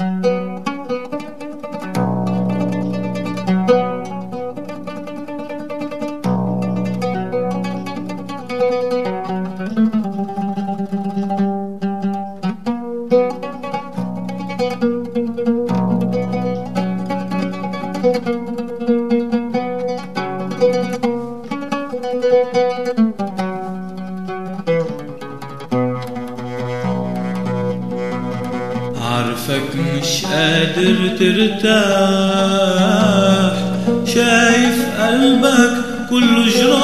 عارفك مش قادر ترتاح شايف قلبك كله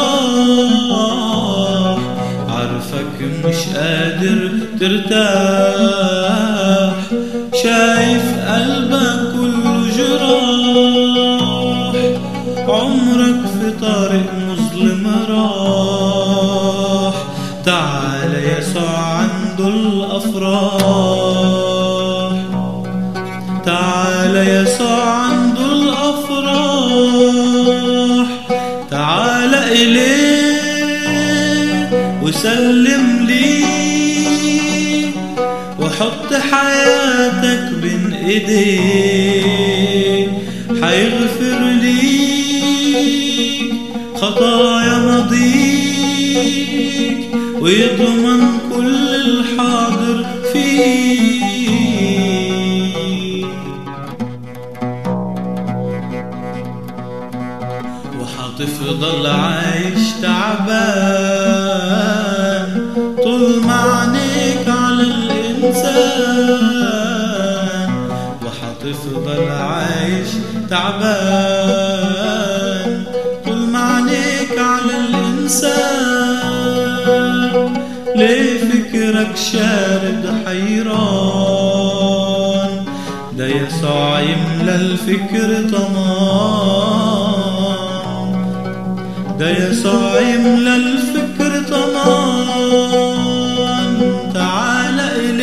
جراح عارفك مش قادر ترتاح شايف قلبك كله جراح عمرك في طريق مظلم راح تعال يسوع عنده الأفراح تعال يسوع عنده الأفراح تعال إليه وسلم ليه وحط حياتك بين ايديه حيغفر ليك خطايا ماضيك ويضمن كل الحاضر فيك وحتفضل عايش تعبان طول ما عينيك على الإنسان وحتفضل عايش تعبان طول ما عينيك على الإنسان ليه فكرك شارد حيران ده يسوع يملى الفكر طمان ده يسوع يملى الفكر طمان تعال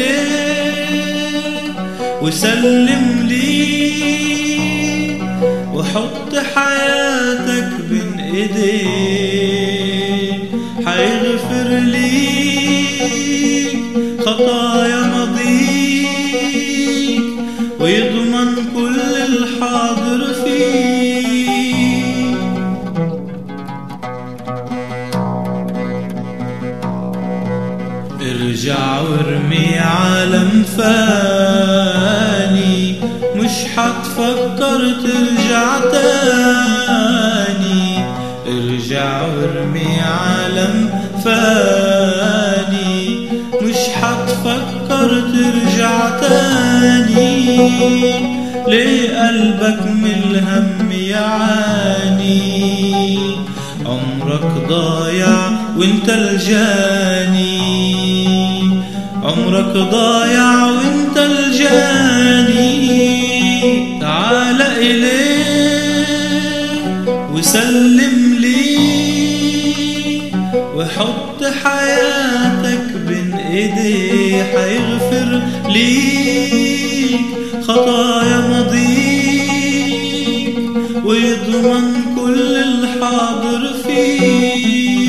إليه وسلم ليه وحط حياتك بين ايديه حيغفر ليك خطايا ماضيك ويضمن كل الحاضر فيك ارجع وارمي عالم فاني مش حتفكر ترجع تاني ارجع وارمي عالم فاني مش حتفكر ترجع تاني ليه قلبك من الهم يعاني عمرك ضايع وانت الجاني عمرك ضايع وانت الجاني تعال إليه وسلم ليه وحط حياتك بين ايديه حيغفر ليك خطايا ماضيك ويضمن كل الحاضر فيك